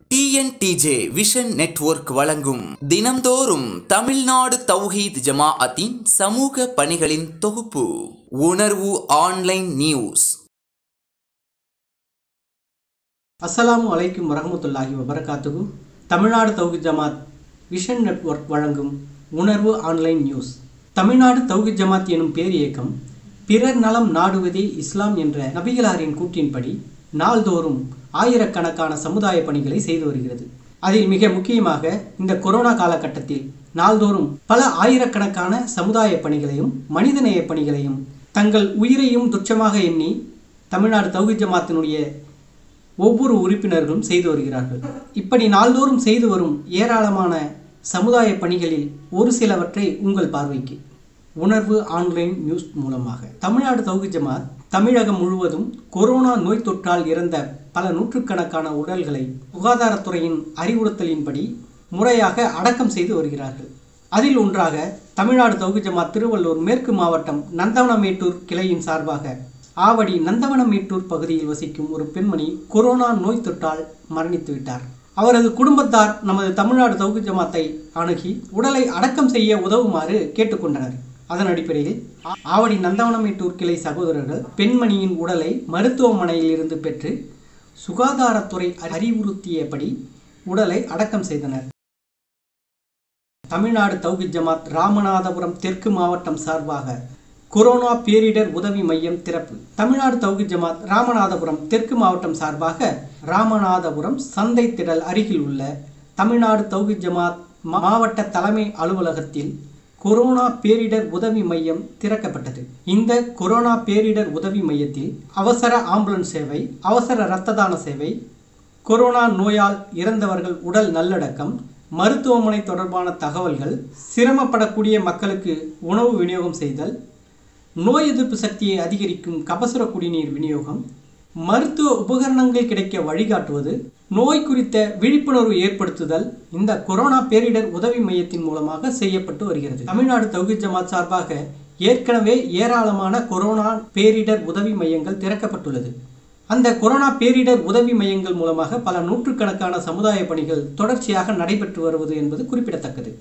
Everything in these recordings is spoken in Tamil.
டிஎன்டிஜே விஷன் நெட்வொர்க் வழங்கும் தினம்தோறும் தமிழ்நாடு தௌஹீத் ஜமாஅத்தின் சமூக பணிகளின் தொகுப்பு உணர்வு ஆன்லைன் நியூஸ் அஸ்ஸலாமு அலைக்கும் வரஹ்மத்துல்லாஹி வபரகாத்துகு தமிழ்நாடு தௌஹித் ஜமாத் விஷன் நெட்வொர்க் வழங்கும் உணர்வு ஆன்லைன் நியூஸ் தமிழ்நாடு தௌஹித் ஜமாத் எனும் பேர் இயக்கம் பிறர் நலம் நாடுவதே இஸ்லாம் என்ற நபிகளாரின் கூற்றின்படி நாள்தோறும் ஆயிரக்கணக்கான சமுதாய பணிகளை செய்து வருகிறது அதில் மிக முக்கியமாக இந்த கொரோனா காலகட்டத்தில் நாள்தோறும் பல ஆயிரக்கணக்கான சமுதாய பணிகளையும் மனிதநேய பணிகளையும் தங்கள் உயிரையும் துச்சமாக எண்ணி தமிழ்நாடு தௌஹித் ஜமாத்தினுடைய ஒவ்வொரு உறுப்பினர்களும் செய்து வருகிறார்கள் இப்படி நாள்தோறும் செய்து வரும் ஏராளமான சமுதாய பணிகளில் ஒரு சிலவற்றை உங்கள் பார்வைக்கு உணர்வு ஆன்லைன் நியூஸ் மூலமாக தமிழ்நாடு தௌஹி ஜமாத் தமிழகம் முழுவதும் கொரோனா நோய் தொற்றால் இறந்த பல நூற்றுக்கணக்கான உடல்களை சுகாதாரத்துறையின் அறிவுறுத்தலின்படி முறையாக அடக்கம் செய்து வருகிறார்கள் அதில் ஒன்றாக தமிழ்நாடு தௌஹி ஜமாத் திருவள்ளூர் மேற்கு மாவட்டம் நந்தவனமேட்டூர் கிளையின் சார்பாக ஆவடி நந்தவனமேட்டூர் பகுதியில் வசிக்கும் ஒரு பெண்மணி கொரோனா நோய் தொற்றால் மரணித்து விட்டார் அவரது குடும்பத்தார் நமது தமிழ்நாடு தௌஹி ஜமாத்தை அணுகி உடலை அடக்கம் செய்ய உதவுமாறு கேட்டுக்கொண்டனர் அதன் அடிப்படையில் ஆ- ஆவடி நந்தவனமேட்டூர் கிளை சகோதரர்கள் பெண்மணியின் உடலை மருத்துவமனையில் இருந்து பெற்று சுகாதாரத்துறை அறிவுறுத்தியபடி உடலை அடக்கம் செய்தனர் தமிழ்நாடு தௌஹித் ஜமாத் ராமநாதபுரம் தெற்கு மாவட்டம் சார்பாக கொரோனா பேரிடர் உதவி மையம் திறப்பு தமிழ்நாடு தௌஹித் ஜமாத் ராமநாதபுரம் தெற்கு மாவட்டம் சார்பாக ராமநாதபுரம் சந்தை திடல் அருகில் உள்ள தமிழ்நாடு தௌஹித் ஜமாத் மா- மாவட்ட தலைமை அலுவலகத்தில் கொரோனா பேரிடர் உதவி மையம் திறக்கப்பட்டது இந்த கொரோனா பேரிடர் உதவி மையத்தில் அவசர ஆம்புலன்ஸ் சேவை அவசர இரத்த தான சேவை கொரோனா நோயால் இறந்தவர்கள் உடல் நல்லடக்கம் மருத்துவமனை தொடர்பான தகவல்கள் சிரமப்படக்கூடிய மக்களுக்கு உணவு விநியோகம் செய்தல் நோய் எதிர்ப்பு சக்தியை அதிகரிக்கும் கபசுர குடிநீர் விநியோகம் மருத்துவ உபகரணங்கள் கிடைக்க வழிகாட்டுவது நோய் குறித்த விழிப்புணர்வு ஏற்படுத்துதல் இந்த கொரோனா பேரிடர் உதவி மையத்தின் மூலமாக செய்யப்பட்டு வருகிறது தமிழ்நாடு தௌஹித் ஜமாத் சார்பாக ஏற்கனவே ஏராளமான கொரோனா பேரிடர் உதவி மையங்கள் திறக்கப்பட்டுள்ளது அந்த கொரோனா பேரிடர் உதவி மையங்கள் மூலமாக பல நூற்றுக்கணக்கான சமுதாய பணிகள் தொடர்ச்சியாக நடைபெற்று வருவது என்பது குறிப்பிடத்தக்கது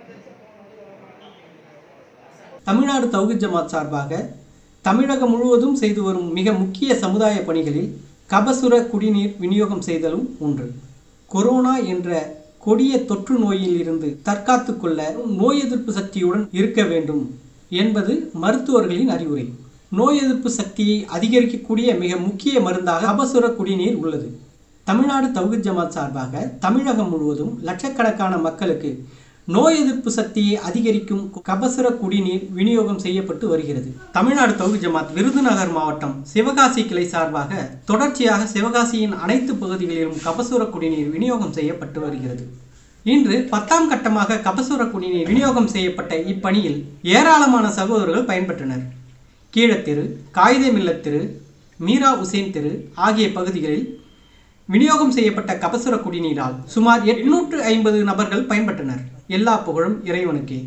தமிழ்நாடு தௌஹித் ஜமாத் சார்பாக தமிழகம் முழுவதும் செய்து வரும் மிக முக்கிய சமுதாய பணிகளில் கபசுர குடிநீர் விநியோகம் செய்தலும் ஒன்று கொரோனா என்ற கொடிய தொற்று நோயில் இருந்து தற்காத்துக் கொள்ள நோய் எதிர்ப்பு சக்தியுடன் இருக்க வேண்டும் என்பது மருத்துவர்களின் அறிவுரை நோய் எதிர்ப்பு சக்தியை அதிகரிக்கக்கூடிய மிக முக்கிய மருந்தாக கபசுர குடிநீர் உள்ளது தமிழ்நாடு தௌஹித் ஜமாத் சார்பாக தமிழகம் முழுவதும் லட்சக்கணக்கான மக்களுக்கு நோய் எதிர்ப்பு சக்தியை அதிகரிக்கும் கபசுர குடிநீர் விநியோகம் செய்யப்பட்டு வருகிறது தமிழ்நாடு தௌஹித் ஜமாத் விருதுநகர் மாவட்டம் சிவகாசி கிளை சார்பாக தொடர்ச்சியாக சிவகாசியின் அனைத்து பகுதிகளிலும் கபசுர குடிநீர் விநியோகம் செய்யப்பட்டு வருகிறது இன்று பத்தாம் கட்டமாக கபசுர குடிநீர் விநியோகம் செய்யப்பட்ட இப்பணியில் ஏராளமான சகோதரர்கள் பயன்பெற்றனர் கீழத்தெரு காகிதமில்லத்தெரு மீரா உசேன் தெரு ஆகிய பகுதிகளில் விநியோகம் செய்யப்பட்ட கபசுர குடிநீரால் சுமார் எட்நூற்று ஐம்பது நபர்கள் பயன்பெற்றனர் எல்லா புகழும் இறைவனுக்கே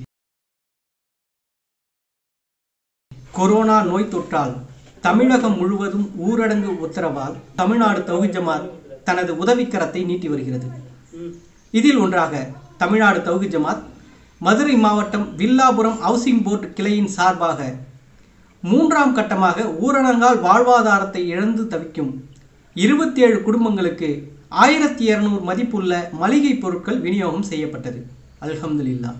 கொரோனா நோய் தொற்றால் தமிழகம் முழுவதும் ஊரடங்கு உத்தரவால் தமிழ்நாடு தௌஹித் ஜமாத் தனது உதவிக்கரத்தை நீட்டி வருகிறது இதில் ஒன்றாக தமிழ்நாடு தௌஹித் ஜமாத் மதுரை மாவட்டம் வில்லாபுரம் ஹவுசிங் போர்டு கிளையின் சார்பாக மூன்றாம் கட்டமாக ஊரடங்கால் வாழ்வாதாரத்தை இழந்து தவிக்கும் இருபத்தி ஏழு குடும்பங்களுக்கு ஆயிரத்தி இருநூறு மதிப்புள்ள மளிகை பொருட்கள் விநியோகம் செய்யப்பட்டது அல்ஹம்துலில்லாஹ்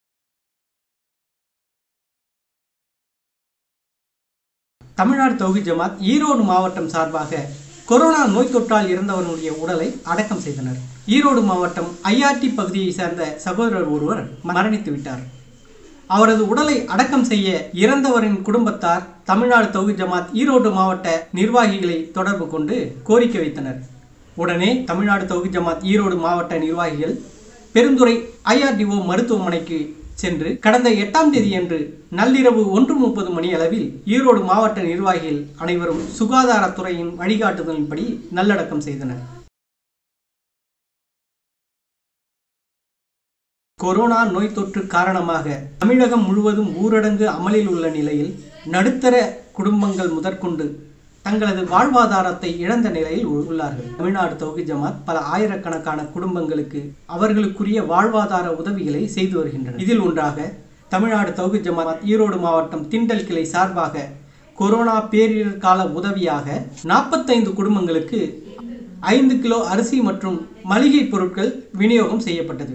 தமிழ்நாடு தௌஹித் ஜமாத் ஈரோடு மாவட்டம் சார்பாக கொரோனா நோய் தொற்றால் இறந்தவருடைய உடலை அடக்கம் செய்தனர் ஈரோடு மாவட்டம் ஐஆர்டி பகுதியை சேர்ந்த சகோதரர் ஒருவர் மரணித்து விட்டார் அவரது உடலை அடக்கம் செய்ய இறந்தவரின் குடும்பத்தார் தமிழ்நாடு தௌஹித் ஜமாத் ஈரோடு மாவட்ட நிர்வாகிகளை தொடர்பு கொண்டு கோரிக்கை வைத்தனர் உடனே தமிழ்நாடு தௌஹித் ஜமாத் ஈரோடு மாவட்ட நிர்வாகிகள் பெருந்துறை ஐஆர்டிஓ மருத்துவமனைக்கு சென்று கடந்த எட்டாம் தேதியன்று நள்ளிரவு ஒன்று முப்பது மணி அளவில் ஈரோடு மாவட்ட நிர்வாகிகள் அனைவரும் சுகாதாரத்துறையின் வழிகாட்டுதலின்படி நல்லடக்கம் செய்தனர் கொரோனா நோய் தொற்று காரணமாக தமிழகம் முழுவதும் ஊரடங்கு அமலில் உள்ள நிலையில் நடுத்தர குடும்பங்கள் முதற்கொண்டு தங்களது வாழ்வாதாரத்தை இழந்த நிலையில் உ- உள்ளார்கள் தமிழ்நாடு தௌஹி ஜமாத் பல ஆயிரக்கணக்கான குடும்பங்களுக்கு அவர்களுக்குரிய வாழ்வாதார உதவிகளை செய்து வருகின்றனர் இதில் ஒன்றாக தமிழ்நாடு தௌஹி ஜமாத் ஈரோடு மாவட்டம் திண்டல் கிளை சார்பாக கொரோனா பேரிடர் கால உதவியாக நாற்பத்தைந்து குடும்பங்களுக்கு ஐந்து கிலோ அரிசி மற்றும் மளிகை பொருட்கள் விநியோகம் செய்யப்பட்டது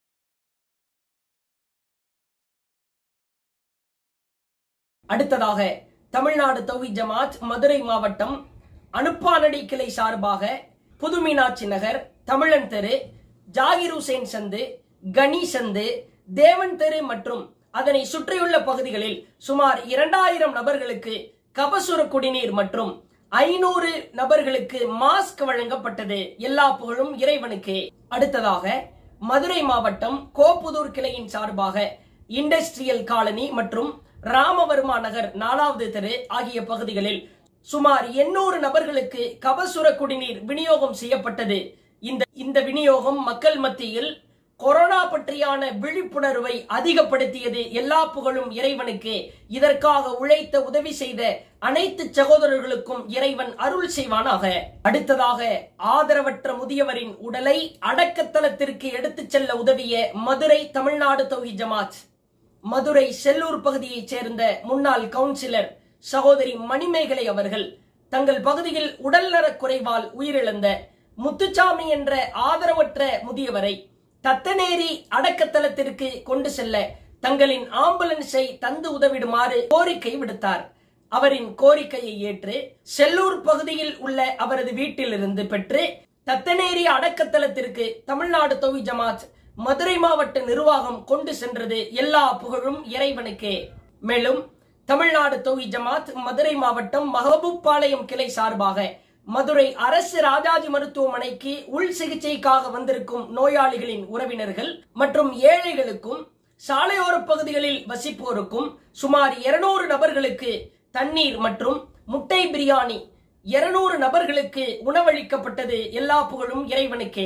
அடுத்ததாக தமிழ்நாடு தௌஹி ஜமாத் மதுரை மாவட்டம் அனுப்பானடி கிளை சார்பாக புது மீனாட்சி நகர் தமிழன் தெரு ஜாகிர் ஹுசேன் சந்து கனி சந்து தேவன் தெரு மற்றும் அதனை சுற்றியுள்ள பகுதிகளில் சுமார் இரண்டாயிரம் நபர்களுக்கு கபசுர குடிநீர் மற்றும் ஐநூறு நபர்களுக்கு மாஸ்க் வழங்கப்பட்டது எல்லா புகழும் இறைவனுக்கு அடுத்ததாக மதுரை மாவட்டம் கோப்புதூர் கிளையின் சார்பாக இண்டஸ்ட்ரியல் காலனி மற்றும் ராமவர்மா நகர் நாலாவது தெரு ஆகிய பகுதிகளில் சுமார் எண்ணூறு நபர்களுக்கு கபசுர குடிநீர் விநியோகம் செய்யப்பட்டது இந்த இந்த விநியோகம் மக்கள் மத்தியில் கொரோனா பற்றியான விழிப்புணர்வை அதிகப்படுத்தியது எல்லா புகழும் இறைவனுக்கு இதற்காக உழைத்த உதவி செய்த அனைத்து சகோதரர்களுக்கும் இறைவன் அருள் செய்வானாக அடுத்ததாக ஆதரவற்ற முதியவரின் உடலை அடக்கத்தலத்திற்கு எடுத்துச் செல்ல உதவிய மதுரை தமிழ்நாடு தௌஹி ஜமாத் மதுரை செல்லூர் பகுதியைச் சேர்ந்த முன்னாள் கவுன்சிலர் சகோதரி மணிமேகலை அவர்கள் தங்கள் பகுதியில் உடல்நலக் குறைவால் உயிரிழந்த முத்துச்சாமி என்ற ஆதரவற்ற முதியவரை தத்தநேரி அடக்கத்தலத்திற்கு கொண்டு செல்ல தங்களின் ஆம்புலன்ஸை தந்து உதவிடுமாறு கோரிக்கை விடுத்தார் அவரின் கோரிக்கையை ஏற்று செல்லூர் பகுதியில் உள்ள அவரது வீட்டிலிருந்து பெற்று தத்தநேரி அடக்கத்தலத்திற்கு தமிழ்நாடு தொவி ஜமாத் மதுரை மாவட்ட நிர்வாகம் கொண்டு சென்றது எல்லா புகழும் இறைவனுக்கே மேலும் தமிழ்நாடு தொவி ஜமாத் மதுரை மாவட்டம் மஹபூப்பாளையம் கிளை சார்பாக மதுரை அரசு ராஜாஜி மருத்துவமனைக்கு உள் சிகிச்சைக்காக வந்திருக்கும் நோயாளிகளின் உறவினர்கள் மற்றும் ஏழைகளுக்கும் சாலையோர பகுதிகளில் வசிப்போருக்கும் சுமார் 200 நபர்களுக்கு தண்ணீர் மற்றும் முட்டை பிரியாணி 200 நபர்களுக்கு உணவளிக்கப்பட்டது எல்லா புகழும் இறைவனுக்கே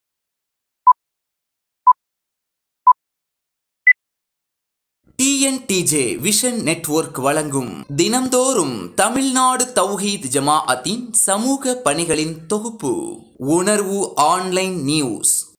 டிஎன்டிஜே விஷன் நெட்வொர்க் வழங்கும் தினம்தோறும் தமிழ்நாடு தௌஹீத் ஜமாஅத்தின் சமூக பணிகளின் தொகுப்பு உணர்வு ஆன்லைன் நியூஸ்